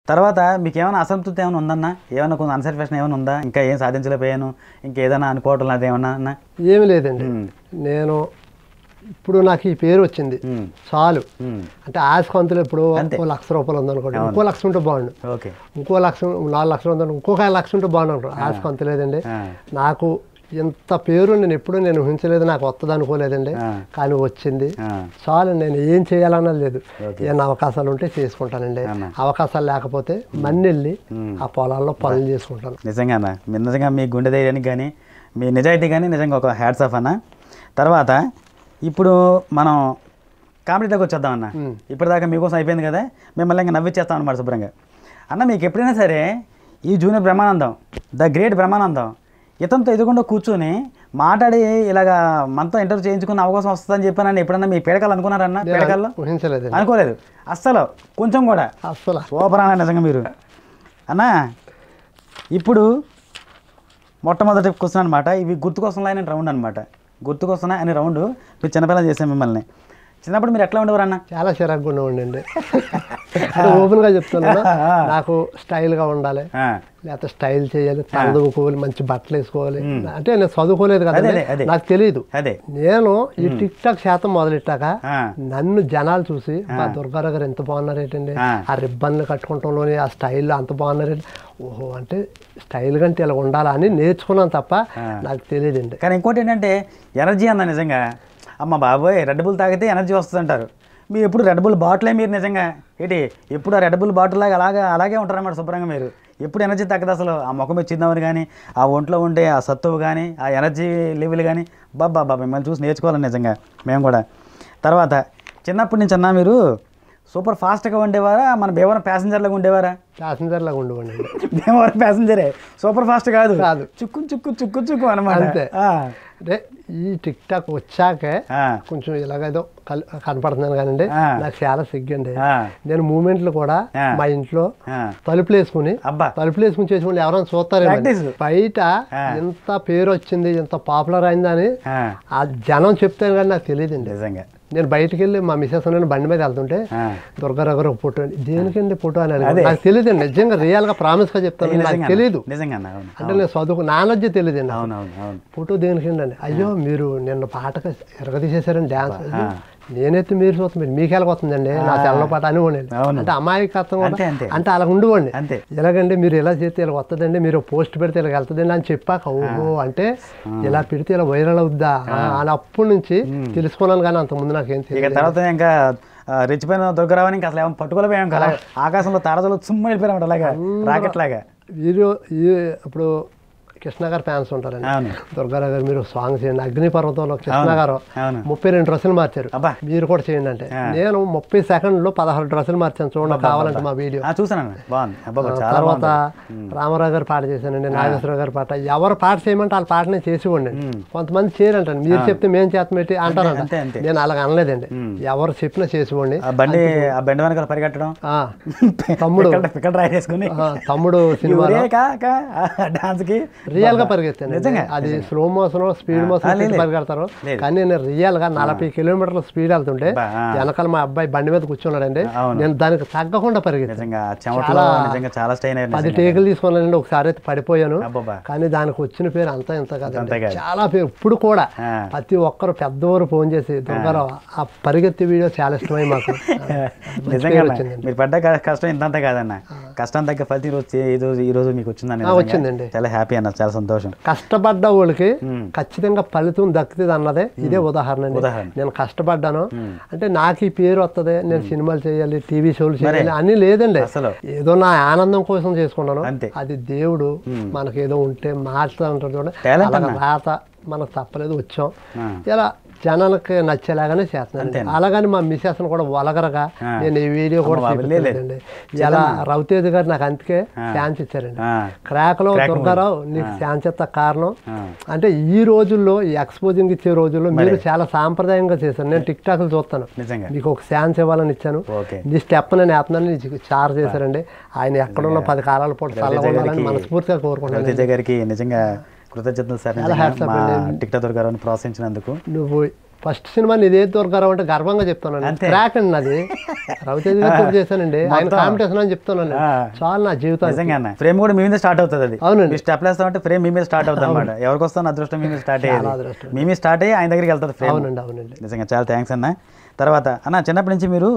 తర్వాత మీకు ఏమైనా అసంతృప్తి ఏమైనా ఉందన్నా ఏమైనా కొంచెం అన్సాటిస్ఫాక్షన్ ఏమైనా ఉందా ఇంకా ఏం సాధించలేకపోయాను ఇంకేదైనా అనుకోవటం అది ఏమన్నా అన్నా ఏమి లేదండి మ్మ్. నేను ఇప్పుడు నాకు ఈ పేరు వచ్చింది మ్మ్. చాలు మ్మ్. అంటే ఆశకంతులు ఇప్పుడు అంతే. ఇంకో లక్ష రూపాయలు ఉందనుకోండి ఇంకో లక్ష ఉంటే బాగుండు ఓకే ఇంకో లక్ష నాలుగు లక్షలు ఉందంటే ఇంకొక లక్ష ఉంటే బాగుండు అనుకో ఆశకంత లేదండి ఆ. నాకు ఇంత పేరు నేను ఎప్పుడూ నేను ఊహించలేదు నాకు వస్తుంది అనుకోలేదండి ఆ. కానీ వచ్చింది ఆ. చాలు నేను ఏం చేయాలన్నది లేదు ఓకే. ఏమైనా అవకాశాలు ఉంటే చేసుకుంటానండి అన్న. అవకాశాలు లేకపోతే మన్నెళ్ళి మ్మ్. ఆ పొలాల్లో పనులు చేసుకుంటాను నిజంగా అన్న మీరు నిజంగా మీ గుండె ధైర్యానికి కానీ మీ నిజాయితీ కానీ నిజంగా ఒక హ్యాట్స్ ఆఫ్ అన్న తర్వాత ఇప్పుడు మనం కాంపిటేటివ్కి వచ్చేద్దాం అన్న మ్మ్. ఇప్పటిదాకా మీకోసం అయిపోయింది కదా మిమ్మల్ని ఇంకా నవ్విచ్చేస్తాం అనమాట శుభ్రంగా అన్న మీకు ఎప్పుడైనా సరే ఈ junior Brahmanandam the great Brahmanandam ఇతనితో ఎదుగుండా కూర్చొని మాట్లాడి ఇలాగా మనతో ఇంటర్వ్యూ చేయించుకున్న అవకాశం వస్తుందని చెప్పానని ఎప్పుడన్నా మీ పేడకాలు అనుకున్నారన్న పేడకాల్లో ఊహించలేదండి అనుకోలేదు అస్సలు కొంచెం కూడా అస్సలు సూపర్ అన్న నిజంగా మీరు అన్నా ఇప్పుడు మొట్టమొదటి క్వశ్చన్ అనమాట ఇవి గుర్తుకొస్తున్నాయి అనే రౌండ్ అనమాట గుర్తుకొస్తున్నాయి అనే రౌండ్ మీరు చిన్నపిల్లలు చేసాం మిమ్మల్ని చిన్నప్పుడు మీరు ఎట్లా ఉండేవారు అన్న చాలా చిరాకుగా ఉండేవాడిని అంటే ఓపెన్గా చెప్తున్నాను నాకు స్టైల్గా ఉండాలి ఆ, లేకపోతే స్టైల్ చేయాలి తలదుకోవాలి మంచి బట్టలు వేసుకోవాలి అంటే నేను చదువుకోలేదు అదే, కదా అదే, అదే. నాకు తెలియదు అదే నేను ఈ టిక్ టాక్ శాతం మొదలెట్టాక ఆ, నన్ను జనాలు చూసి మా దుర్గారావు గారు ఎంత బాగున్నారు ఏంటండి ఆ. ఆ రిబ్బన్లు కట్టుకుంటంలోని ఆ స్టైల్ అంత బాగున్నారు ఏంటి? ఓహో అంటే స్టైల్ కంటే ఇలా ఉండాలా అని నేర్చుకున్నాను తప్ప నాకు తెలియదండి కానీ ఇంకోటి ఏంటంటే ఎనర్జీ అన్న నిజంగా అమ్మ బాబోయ్ రెడ్ బుల్ తాగితే ఎనర్జీ వస్తుంది అంటారు మీరు ఎప్పుడు రెడ్ బుల్ బాటిలే మీరు నిజంగా ఏంటి ఎప్పుడు ఆ రెడ్ బుల్ బాటిల్ లాగా అలాగే అలాగే ఉంటారన్నమాట శుభ్రంగా మీరు ఎప్పుడు ఎనర్జీ తగ్గదు అసలు ఆ ముఖం వచ్చిందామని కానీ ఆ ఒంట్లో ఉండే ఆ సత్తువు కానీ ఆ ఎనర్జీ లెవెల్ కానీ బాబా బాబా మిమ్మల్ని చూసి నేర్చుకోవాలి నిజంగా మేము కూడా తర్వాత చిన్నప్పటి నుంచి అన్నా మీరు సూపర్ ఫాస్ట్గా ఉండేవారా మన భీమవరం ప్యాసింజర్లాగా ఉండేవారా ప్యాసింజర్ లాగా ఉండేవాడిని భీమవరం ప్యాసింజరే సూపర్ ఫాస్ట్ కాదు కాదు. చుక్కు చుక్కు చుక్కు చుక్కు అనమాట అంతే. అంటే ఈ టిక్ టాక్ వచ్చాకే కొంచెం ఇలాగేదో కల్ కనపడుతున్నాను కానండి ఆ. నాకు చాలా సిగ్గండి నేను మూమెంట్లు కూడా ఆ. మా ఇంట్లో తలుపులు వేసుకుని అబ్బా తలుపులు వేసుకుని చేసుకుంటే ఎవరైనా చూస్తారేమో Practice. బయట ఆ. ఎంత పేరు వచ్చింది ఎంత పాపులర్ అయిందని ఆ, ఆ జనం చెప్తాను కానీ నాకు తెలియదండి నిజంగా నేను బయటికి వెళ్ళి మా మిసెస్ నేను బండి మీద వెళ్తుంటే ఆ. దుర్గారావు గారు ఒక ఫోటో అండి దేనికండి ఫోటో అని అడిగారు. నాకు తెలియదండి నిజంగా రియల్ గా ప్రామిస్ గా చెప్తాను నాకు నిజంగా తెలియదు నిజంగా అన్న, అవును అంటే నేను చదువుకు నాలెడ్జ్ తెలియదండి నాకు. అవును అవును అవును ఫోటో దేనికండి అండి అయ్యో మీరు నిన్న పాటకు ఎరగదీసేశారని డ్యాన్స్ నేనైతే మీరు చూస్తాను మీరు మీకు ఎలాగొస్తుందండి నా తెల్ల పాట అని అవును. అంటే అమాయకత్వం కూడా అంతే, అంతే. అంటే అలా ఉండివ్వండి అంతే ఎలాగండి మీరు ఇలా చేస్తే ఇలా వస్తుందండి మీరు పోస్ట్ పెడితే ఇలా వెళ్తుందండి అని చెప్పాక ఓహో అంటే ఇలా పెడితే ఇలా వైరల్ అవుద్దా ఆ, అని అప్పటి నుంచి తెలుసుకున్నాను కానీ అంతకుముందు నాకేం ఇక తెలియదు తర్వాత ఇంకా ఆ, రెచ్చిపోయిన దొరకరావని ఇంకా అసలు ఏమో పట్టుకోలేకపోయాం కదా ఆకాశంలో తారదలు చుమ్మ వెళ్ళిపోయాం అలాగా రాకెట్ లాగా వీరు ఈ ఇప్పుడు కృష్ణ గారు ఫ్యాన్స్ ఉంటారండి అవును దుర్గారావు గారు మీరు సాంగ్ చేయండి అగ్నిపర్వతంలో కృష్ణ గారు అవును ముప్పై రెండు డ్రెస్సులు మార్చారు అబ్బా మీరు కూడా చేయండి అంటే నేను ముప్పై సెకండ్లో పదహారు డ్రెస్సులు మార్చాను చూడండి కావాలంటే మా వీడియో ఆ, చూసానన్న బాగుంది అబ్బా చాలా తర్వాత బాగుంది రామారావు గారు పాట చేశానండి నాగేశ్వరరావు గారి పాట ఎవరు పాట చేయమంటే వాళ్ళ పాటనే చేసి ఉండండి కొంతమంది చేయరంటండి మీరు చెప్తే మేము చేతమెట్టి అంటారంట అంతే అంతే నేను అలాగ అనలేదండి ఎవరు చెప్పినా చేసి ఇవ్వండి ఆ బండి ఆ బండి వెనకాల పరిగెట్టడం ఆ, తమ్ముడు పిక్కలు- పిక్కలు డ్రైవ్ చేసుకుని ఆ, తమ్ముడు సినిమా డాన్స్ కి రియల్ గా పరిగెత్తాను నిజంగా, అది స్లో మోషన్ స్పీడ్ మోషన్ లేదు. పరిగెడతారు లేదు. కానీ నేను రియల్ గా నలభై కిలోమీటర్ల స్పీడ్ వెళ్తుంటే బా, ఆ. వెనకాల మా అబ్బాయి బండి మీద కూర్చున్నాడండి అవును. నేను దానికి తగ్గకుండా పరిగెత్తాను నిజంగా ఆ చెమటలో నిజంగా చాలా స్టైన్ అయ్యారు పది నిజంగా. టేకులు తీసుకున్నానండి ఒకసారి అయితే పడిపోయాను అబ్బబ్బా కానీ దానికి వచ్చిన పేరు అంతా ఇంత అంతే కదండి కాదు. చాలా పేరు ఇప్పుడు కూడా ఆ. ప్రతి ఒక్కరు పెద్దవారు ఫోన్ చేసి దుర్గారావు ఆ పరిగెత్తి వీడియో చాలా ఇష్టమై మాకు మంచి నిజంగా పేరు అన్న, వచ్చిందండి మీరు పడ్డ క- కష్టం ఇంతంతా కాదన్న కష్టం తగ్గ ఫలితం ఈరోజు చే- ఈ రోజు ఈ రోజు మీకు వచ్చిందని ఆ, నిజంగా వచ్చిందండి. చాలా హ్యాపీ అన్న చాలా సంతోషం కష్టపడ్డ వాళ్ళకి ఉమ్. ఖచ్చితంగా ఫలితం దక్కుతుంది అన్నదే ఇదే ఉదాహరణ అండి ఉదాహరణ. నేను కష్టపడ్డాను అంటే నాకు ఈ పేరు వస్తుంది నేను సినిమాలు చేయాలి టీవీ షోలు చేయాలి అన్ని లేదండి అసలు ఏదో నా ఆనందం కోసం చేసుకున్నాను అంతే. అది దేవుడు మనకి ఏదో ఉంటే మాట్లాడుతుంటాడు చూడండి Talent అలాగ రాత మనకు తప్పలేదు వచ్చాం ఆ. ఇలా జనాలకి నచ్చేలాగానే చేస్తున్నాను అలాగని మా మిసెస్ కూడా వలగరగా నేను ఈ వీడియో కూడా బాబు, చూపించలేదండి ఇలా రవితేజ్ గారు నాకు అందుకే ఛాన్స్ ఇచ్చారండి ఆ, క్రాక్ లో దుర్గారావు నీకు ఛాన్స్ ఇస్తా కారణం ఆ. అంటే ఈ రోజుల్లో ఈ ఎక్స్పోజింగ్ ఇచ్చే రోజుల్లో మీరు చాలా సాంప్రదాయంగా చేశారు నేను టిక్ టాక్లు చూస్తాను నిజంగా మీకు ఒక ఛాన్స్ ఇవ్వాలని ఇచ్చాను ఓకే నీ స్టెప్ నేను వేస్తున్నాను నీకు చార్ చేశారండి ఆయన ఎక్కడున్న పది కాలాల పాటు చల్లగా ఉండాలని మనస్ఫూర్తిగా కోరుకుంటాను రవితేజ గారికి నిజంగా కృతజ్ఞతలు సార్ నిజంగా మా టిక్టాక్ గారిని ప్రోత్సహించినందుకు నువ్వు ఫస్ట్ సినిమా నీదే దొరకరావు అంటే గర్వంగా చెప్తానండి అంతే. ట్రాక్ అండి నాది రవితేజ్ గారితో చేశానండి ఆయన మొత్తం. కాంపిటీషన్ అని చెప్తానండి ఆ. చాలా నా జీవితం నిజంగా అన్న ఫ్రేమ్ కూడా మీ మీద స్టార్ట్ అవుతుంది అది అవునండి. మీరు స్టెప్ వేస్తామంటే ఫ్రేమ్ మీ మీద స్టార్ట్ అవుతుంది అనమాట ఎవరికి వస్తాను అదృష్టం మీ మీద స్టార్ట్ అయ్యేది అదృష్టం. మీ మీద స్టార్ట్ అయ్యి ఆయన దగ్గరికి వెళ్తుంది ఫ్రేమ్ అవునండి అవునండి నిజంగా చాలా థ్యాంక్స్ అన్న తర్వాత అన్న చిన్నప్పటి నుంచి మీరు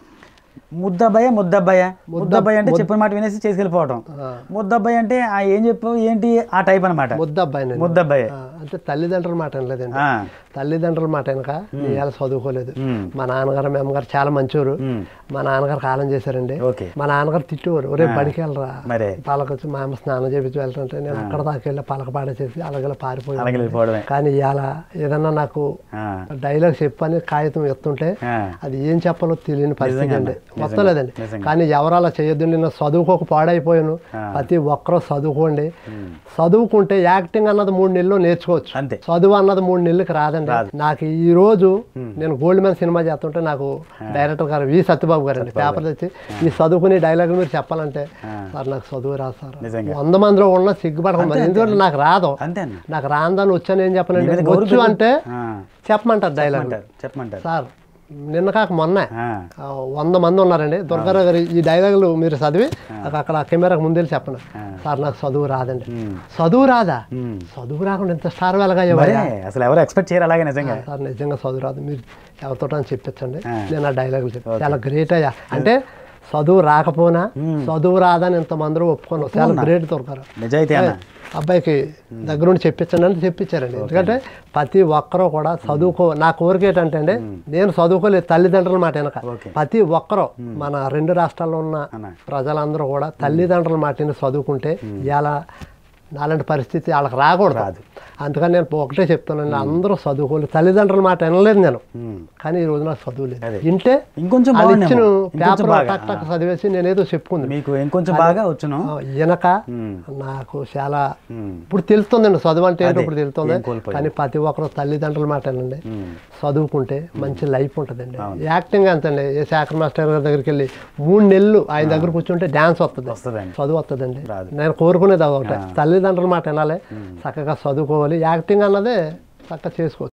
ముద్దబ్బాయ ముద్దబ్బాయ ముద్దబ్బాయి అంటే చెప్పిన మాట వినేసి చేసుకెళ్ళిపోవటం ఆ. ముద్దబ్బాయి అంటే ఆ ఏం చెప్పు ఏంటి ఆ టైప్ అనమాట ముద్ద అబ్బాయి ముద్దబ్బాయి అంటే తల్లిదండ్రుల మాట వినలేదండి ఆ, తల్లిదండ్రుల మాట వెనక ఇవాళ చదువుకోలేదు మ్మ్. మా నాన్నగారు మీ అమ్మగారు చాలా మంచివారు మ్మ్. మా నాన్నగారు కాలం చేశారండి ఓకే మా నాన్నగారు తిట్టేవారు ఒరే బడికి వెళ్ళరా మరి పాలకొచ్చి మా అమ్మ స్నానం చేపించి వెళ్తుంటే నేను అక్కడ దాకా వెళ్ళి పలక పాడేసేసి అలాగే పారిపోయి అలాగే వెళ్ళిపోవడమే కానీ ఇవాళ ఏదన్నా నాకు ఆ, డైలాగ్ చెప్పని కాగితం ఎత్తుంటే ఆ, అది ఏం చెప్పాలో తెలియని పరిస్థితి అండి నిజంగా, మొత్తం లేదండి నిజంగా. కానీ ఎవరు అలా చేయొద్దు నేను చదువుకోక పాడైపోయాను ఆ. ప్రతి ఒక్కరూ చదువుకోండి ఉమ్, చదువుకుంటే యాక్టింగ్ అన్నది మూడు నెలలు నేర్చుకోవచ్చు అంతే చదువు అన్నది మూడు నెలలకి రాదండి నాకు ఈ రోజు నేను గోల్డ్ మ్యాన్ సినిమా చేస్తుంటే నాకు డైరెక్టర్ గారు వి సత్యబాబు గారు అండి పేపర్ తెచ్చి ఈ చదువుకునే డైలాగ్ మీరు చెప్పాలంటే సార్ నాకు చదువు రాదు సార్ నిజంగా. వంద మందిలో ఉన్న సిగ్గుపడకం మరి ఎందుకంటే నాకు రాదు అంతే అన్న నాకు రాందని వచ్చాను ఏం మీ మీద చెప్పనండి గౌరవం వచ్చు అంటే ఆ, చెప్పమంటారు డైలాగ్ చెప్పమంటారు చెప్పమంటారు సార్ నిన్న కాక మొన్న ఆ, ఆ, వంద మంది ఉన్నారండి దుర్గారావు గారు ఈ డైలాగులు మీరు చదివి నాకు అక్కడ కెమెరాకు ముందే చెప్పండి సార్ నాకు చదువు రాదండి ఉమ్, చదువు రాదా ఉమ్. చదువు రాకుండా ఇంత స్టార్ వెలగా మరే అసలు ఎవరు ఎక్స్పెక్ట్ చేయరు అలాగే నిజంగా సార్ నిజంగా చదువు రాదు మీరు ఎవరితో అని చెప్పించండి ఆ. నేను ఆ డైలాగులు చెప్పి చాలా గ్రేట్ అయ్యా అంటే చదువు రాకపోయినా చదువు రాదని ఇంతమంది ఒప్పుకొని చాలా గ్రేట్ దొరకారు నిజాయితీ అన్న అబ్బాయికి దగ్గరుండి చెప్పించండి అంటే చెప్పించారండి ఎందుకంటే ప్రతి ఒక్కరూ కూడా చదువుకో నా కోరిక ఏంటంటే అండి నేను చదువుకోలేదు తల్లిదండ్రుల మాట వెనక ఓకే. ప్రతి ఒక్కరూ మన రెండు రాష్ట్రాల్లో ఉన్న అన్న ప్రజలందరూ కూడా తల్లిదండ్రుల మాటని చదువుకుంటే ఇలా నాలాంటి పరిస్థితి వాళ్ళకి రాకూడదు రాదు. అందుకని నేను ఒకటే చెప్తున్నాను అందరూ చదువుకోలేదు తల్లిదండ్రుల మాట వినలేదు నేను ఉమ్. కానీ ఈ రోజు నాకు చదువు లేదు అదే. ఇంటే ఇంకొంచెం వాళ్ళు బాగుండేమో. ఇచ్చిన ఇంకొంచెం పేపర్ బాగా. టక్ టక్ చదివేసి నేనేదో చెప్పుకుంది మీకు ఇంకొంచెం బాగా వచ్చును వెనక ఉమ్, నాకు చాలా ఉమ్, ఇప్పుడు తెలుస్తుందండి చదువు అంటే ఏంటో అదే. ఇప్పుడు తెలుస్తుంది ఏం కోల్పోయావు. కానీ ప్రతి ఒక్కరు తల్లిదండ్రుల మాట వినండి ఉమ్. చదువుకుంటే మంచి లైఫ్ ఉంటుందండి యాక్టింగ్ అంతండి ఏ శాఖర్ మాస్టర్ గారి దగ్గరికి వెళ్ళి మూడు నెలలు ఆయన దగ్గర కూర్చుంటే డ్యాన్స్ వస్తుంది వస్తుందండి చదువు వస్తుందండి రాదు. నేను కోరుకునేది అది ఒకటే తల్లిదండ్రుల మాట వినాలి చక్కగా చదువుకోవాలి యాక్టింగ్ అన్నదే చక్కగా చేసుకోవచ్చు